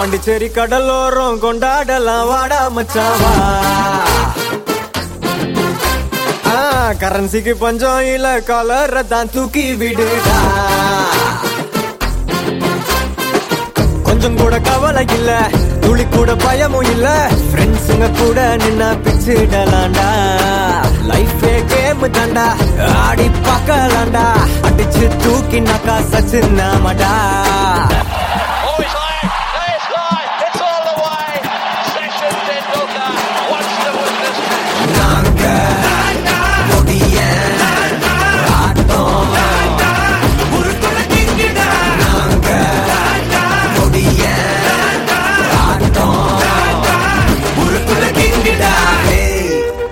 பாண்டிச்சேரி கடலோரம் கொண்டாடலாம் வாடா மச்சாவா ஆ, கரன்சிக்கு பஞ்சம் இல்ல கலரை தான் தூக்கி விடுடா கொஞ்சம் கூட கவலை இல்ல துளி கூட பயமும் இல்ல ஃப்ரெண்ட்ஸுங்க கூட நின்னா பிச்சிடலாண்டா லைஃபே கேம் தாண்டா ஆடி பார்க்கலாண்டா அடிச்சு தூக்கி நக்கா சச்சு நாமடா Oh, he's high. There's high. It's all the way. Sachin Tendulkar wants to win this match. நாங்க கொடிய ஆட்டம் நாங்க கொடிய ஆட்டம் உருக்குல கிங்கிடா ஏய்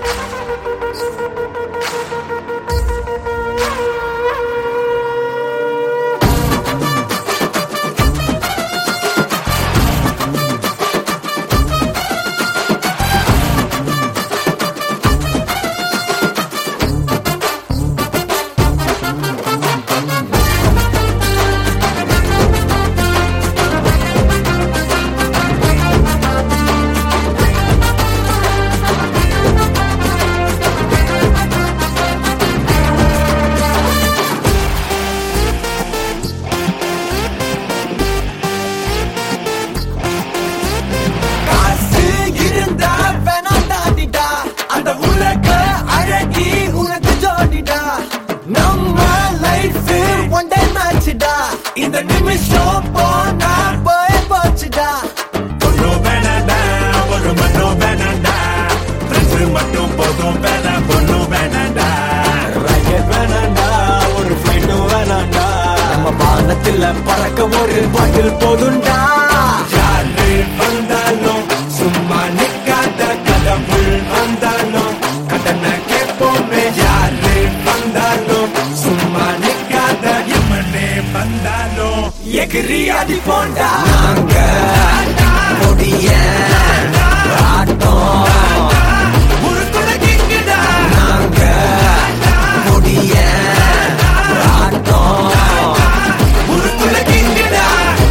காசு இருந்தா வேணாண்டாடிடா அந்த உலக அழகி உனக்கு ஜோடிடா நம்ம லைஃப் ஒன் டே மேட்ச்டா இந்த நிமிஷம் போனா போய் போச்சுடா ஒண்ணு வேணாண்டா ஒரு மட்டும் வேணாண்டா ஃப்ரெண்ட்ஸ் மட்டும் போதும் வேணா பொண்ணு வேணாண்டா ராக்கெட் வேணாண்டா ஒரு ஃபிளைட்டும் வேணாண்டா நம்ம வானத்துல பறக்க ஒரு பாட்டில் போதுண்டா யாரு வந்தாலும் சும்மா நிக்காத கடவுள் வந்தாலும் கடனை கேட்போமே யாரு வந்தாலும் சும்மா நிக்காத எம்மனே வந்தாலும் எகிரி அடி போண்டா நாங்க கொடிய ஆட்டம் உருக்குல கிங்குடா நாங்க கொடிய ஆட்டம் உருக்குல கிங்குடா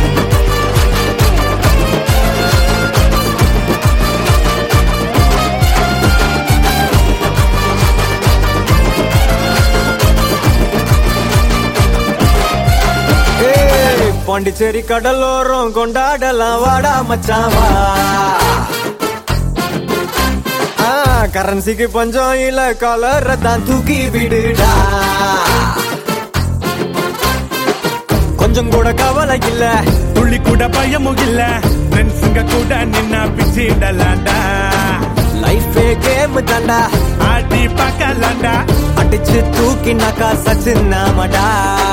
ஏய், பாண்டிச்சேரி கடலோரம் கொண்டாடலாம் வாடா மச்சாவா ஆ, கரன்சிக்கு பஞ்சம் இல்ல கலரை தான் தூக்கி விடுடா கொஞ்சம் கூட கவலை இல்ல துள்ளி கூட பயமும் இல்ல ஃப்ரெண்ட்ஸுங்க கூட நின்னா பிச்சிடலாண்டா லைஃபே கேம் தாண்டா ஆடி பார்க்கலாண்டா அடிச்சு தூக்கி நக்கா சச்சு நாமடா